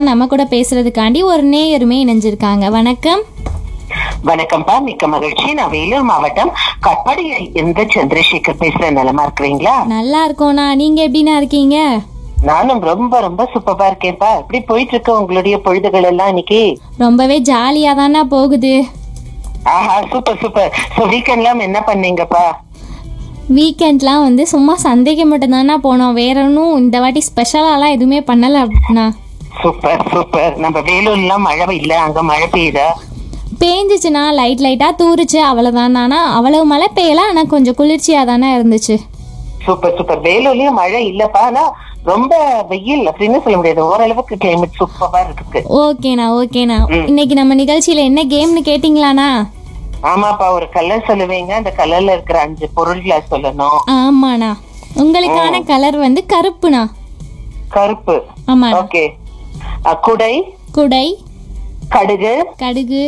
நம்ம கூட பேசுறதுக்காண்டி ஒரு நேயருமே இணைஞ்சிருக்காங்க வணக்கம் வணக்கம்ப்பா மிக்க மகிழ்ச்சி நான் வேலூர் மாவட்டம் கட்பாடியில் இருந்து சந்திரசேகர் பேசுறேன் நலமா இருக்கிறீங்களா நல்லா இருக்கோண்ணா நீங்க எப்படிண்ணா இருக்கீங்க நானும் ரொம்ப ரொம்ப சூப்பரா இருக்கேன்ப்பா எப்படி போயிட்டு இருக்கு உங்களுடைய பொழுதுகள் எல்லாம் இன்னைக்கு ரொம்பவே ஜாலியா தானே போகுது ஆஹா சூப்பர் சூப்பர் சோ வீக்கெண்ட்லாம் என்ன பண்ணீங்கப்பா வீக்கெண்ட்லாம் வந்து சும்மா சந்தைக்கு மட்டும்தாண்ணா போனோம் வேற ஒன்றும் இந்த வாட்டி ஸ்பெஷலாலாம் எதுவுமே பண்ணல அப்படின்னா சூப்பர் சூப்பர் நம்ம வேலூர்லாம் மழை இல்ல அங்க மழை பெய்யுதா பேஞ்சிச்சுன்னா லைட் லைட்டாக தூருச்சு அவ்வளோதான் ஆனால் அவ்வளவு மழை பெய்யல ஆனால் கொஞ்சம் குளிர்ச்சியாக தானே இருந்துச்சு சூப்பர் சூப்பர் வேலூர்லயும் மழை இல்லப்பா ஆனா ரொம்ப வெயில் அப்படின்னு சொல்ல முடியாது ஓரளவுக்கு கிளைமேட் சூப்பரா இருக்கு ஓகேண்ணா ஓகேண்ணா இன்னைக்கு நம்ம நிகழ்ச்சியில் என்ன கேம்னு கேட்டிங்களாண்ணா ஆமாப்பா ஒரு கலர் சொல்லுவீங்க அந்த கலர்ல இருக்கிற அஞ்சு பொருள்களை சொல்லணும் ஆமாண்ணா உங்களுக்கான கலர் வந்து கருப்புண்ணா கருப்பு ஆமாண்ணா ஓகே குடை குடை கடுகு கடுகு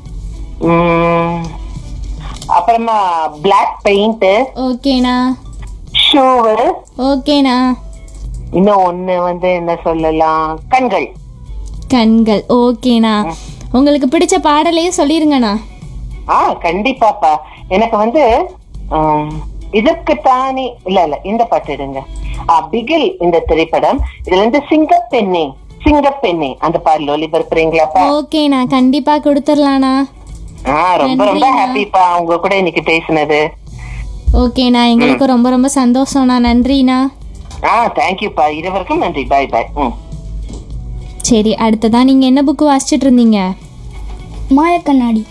ம், அப்புறமா பிளாக் பெயிண்ட் ஓகேண்ணா ஷூவு ஓகேண்ணா இன்னும் ஒண்ணு வந்து என்ன சொல்லலாம் கண்கள் கண்கள் ஓகேண்ணா உங்களுக்கு பிடிச்ச பாடலையே சொல்லிருங்கண்ணா ஆ கண்டிப்பாப்பா எனக்கு வந்து ம், இதற்குத்தானே இல்ல இல்ல இந்த பாட்டு எடுங்க ஆ, பிகில் இந்த திரைப்படம் இதுல இருந்து சிங்கப்பெண்ணே சிங்கப்பெண்ணே அந்த பாடல் ஒளிபரப்புறீங்களாப்பா ஓகேண்ணா கண்டிப்பாக கொடுத்துடலாண்ணா ஆ ரொம்ப ரொம்ப ஹாப்பிப்பா உங்க கூட இன்னைக்கு பேசினது ஓகேண்ணா எங்களுக்கு ரொம்ப ரொம்ப சந்தோஷம்ண்ணா நன்றிண்ணா ஆ தேங்க்யூப்பா இருவருக்கும் நன்றி பாய் பாய் ம் சரி அடுத்ததா நீங்கள் என்ன புக்கு வாசிச்சிட்டு இருந்தீங்க மாயக்கண்ணாடி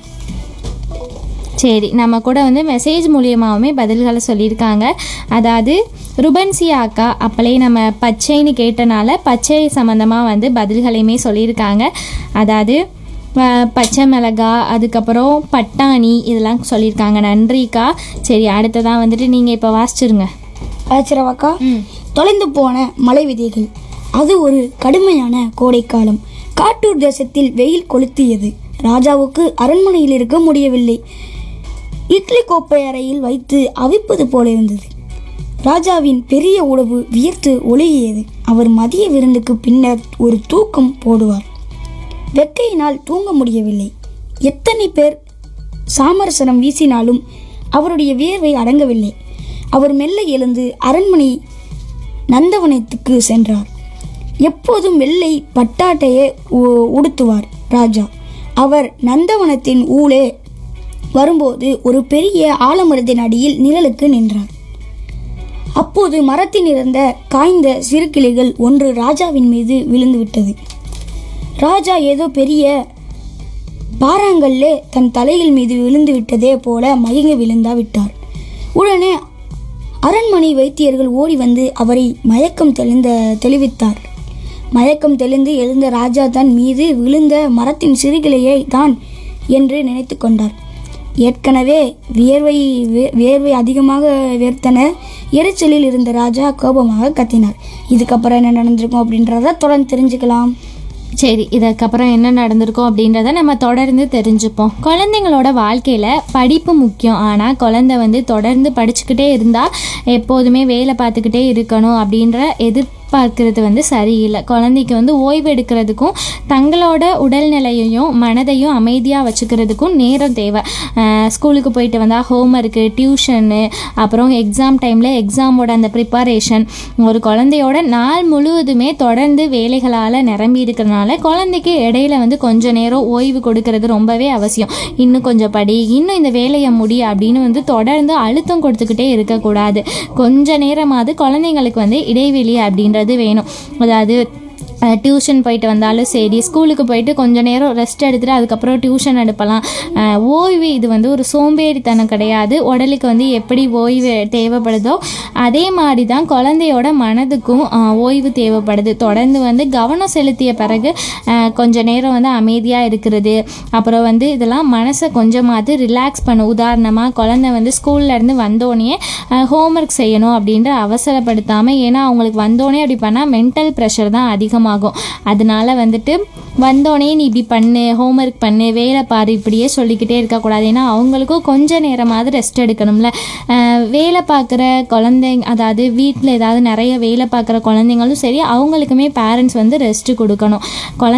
சரி நம்ம கூட வந்து மெசேஜ் மூலியமாகவுமே பதில்களை சொல்லியிருக்காங்க அதாவது ருபன்சியா அக்கா அப்பளே நம்ம பச்சைன்னு கேட்டனால பச்சை சம்மந்தமாக வந்து பதில்களையுமே சொல்லியிருக்காங்க அதாவது அஹ், பச்சை மிளகா அதுக்கப்புறம் பட்டாணி இதெல்லாம் சொல்லியிருக்காங்க நன்றிக்கா சரி அடுத்ததான் வந்துட்டு நீங்கள் இப்போ வாசிச்சிருங்க ஆச்சரவாக்கா ம் தொலைந்து போன மலை விதைகள் அது ஒரு கடுமையான கோடைக்காலம் காட்டூர் தேசத்தில் வெயில் கொளுத்தியது ராஜாவுக்கு அரண்மனையில் இருக்க முடியவில்லை இட்லி கோப்பை அறையில் வைத்து அவிப்பது போல இருந்தது ராஜாவின் பெரிய உடவு வியர்த்து ஒழுகியது அவர் மதிய விருந்துக்கு பின்னர் ஒரு தூக்கம் போடுவார் வெக்கையினால் தூங்க முடியவில்லை எத்தனை பேர் சாமரசனம் வீசினாலும் அவருடைய வியர்வை அடங்கவில்லை அவர் மெல்ல எழுந்து அரண்மனை நந்தவனத்துக்கு சென்றார் எப்போதும் வெள்ளை பட்டாட்டையே உ- உடுத்துவார் ராஜா அவர் நந்தவனத்தின் ஊழே வரும்போது ஒரு பெரிய ஆலமரத்தின் அடியில் நிழலுக்கு நின்றார் அப்போது மரத்தில் இருந்த காய்ந்த சிறு கிளைகள் ஒன்று ராஜாவின் மீது விழுந்து விட்டது ராஜா ஏதோ பெரிய பாறாங்கல்லே தன் தலையில் மீது விழுந்து விட்டதே போல மயங்கி விழுந்தா விட்டார் உடனே அரண்மனை வைத்தியர்கள் ஓடி வந்து அவரை மயக்கம் தெளிந்த தெளிவித்தார் மயக்கம் தெளிந்து எழுந்த ராஜா தன் மீது விழுந்த மரத்தின் சிறுகிளையை தான் என்று நினைத்து கொண்டார் ஏற்கனவே வியர்வை வே- வியர்வை அதிகமாக வேர்த்தன எரிச்சலில் இருந்த ராஜா கோபமாக கத்தினார் இதுக்கப்புறம் என்ன நடந்திருக்கும் அப்படின்றத தொடர்ந்து தெரிஞ்சுக்கலாம் சரி இதுக்கப்புறம் என்ன நடந்திருக்கும் அப்படின்றத நம்ம தொடர்ந்து தெரிஞ்சுப்போம் குழந்தைங்களோட வாழ்க்கையில் படிப்பு முக்கியம் ஆனால் குழந்தை வந்து தொடர்ந்து படிச்சுக்கிட்டே இருந்தால் எப்போதுமே வேலை பார்த்துக்கிட்டே இருக்கணும் அப்படின்ற எதிர்பார்க்கிறது வந்து சரியில்லை குழந்தைக்கு வந்து ஓய்வு எடுக்கிறதுக்கும் தங்களோட உடல்நிலையையும் மனதையும் அமைதியாக வச்சுக்கிறதுக்கும் நேரம் தேவை அஹ் ஸ்கூலுக்கு போயிட்டு வந்தால் ஹோம்ஒர்க்கு டியூஷனு அப்புறம் எக்ஸாம் டைமில் எக்ஸாமோட அந்த ப்ரிப்பரேஷன் ஒரு குழந்தையோட நாள் முழுவதுமே தொடர்ந்து வேலைகளால் நிரம்பி இருக்கிறனால குழந்தைக்கு இடையில வந்து கொஞ்ச நேரம் ஓய்வு கொடுக்கறது ரொம்பவே அவசியம் இன்னும் கொஞ்சம் படி இன்னும் இந்த வேலையை முடி அப்படின்னு வந்து தொடர்ந்து அழுத்தம் கொடுத்துக்கிட்டே இருக்கக்கூடாது கொஞ்ச நேரமாவது குழந்தைங்களுக்கு வந்து இடைவெளி அப்படின்றது வேணும் அதாவது டியூஷன் போயிட்டு வந்தாலும் சரி ஸ்கூலுக்கு போயிட்டு கொஞ்ச நேரம் ரெஸ்ட் எடுத்துட்டு அதுக்கப்புறம் டியூஷன் எடுப்பலாம் அஹ் ஓய்வு இது வந்து ஒரு சோம்பேறித்தனம் கிடையாது உடலுக்கு வந்து எப்படி ஓய்வு தேவைப்படுதோ அதே மாதிரி தான் குழந்தையோட மனதுக்கும் அஹ், ஓய்வு தேவைப்படுது தொடர்ந்து வந்து கவனம் செலுத்திய பிறகு அஹ், கொஞ்ச நேரம் வந்து அமைதியாக இருக்கிறது அப்புறம் வந்து இதெல்லாம் மனசை கொஞ்சமாவது ரிலாக்ஸ் பண்ணும் உதாரணமாக குழந்தை வந்து ஸ்கூல்ல இருந்து வந்தோடனே ஹோம்ஒர்க் செய்யணும் அப்படின்ற அவசரப்படுத்தாமல் ஏன்னா அவங்களுக்கு வந்தோடனே அப்படி பண்ணால் மென்டல் ப்ரெஷர் தான் அதிகமாகும் அதனால வந்துட்டு வந்தோடனே நீ இப்படி பண்ணு ஹோம்ஒர்க் பண்ணு வேலை பாரு இப்படியே சொல்லிக்கிட்டே இருக்கக்கூடாது ஏன்னா அவங்களுக்கும் கொஞ்ச நேரமாவது ரெஸ்ட் எடுக்கணும்ல அஹ் வேலை பார்க்குற குழந்தைங்க அதாவது வீட்டில் ஏதாவது நிறைய வேலை பார்க்குற குழந்தைங்களும் சரி அவங்களுக்குமே பேரண்ட்ஸ் வந்து ரெஸ்ட் கொடுக்கணும் குழந்தை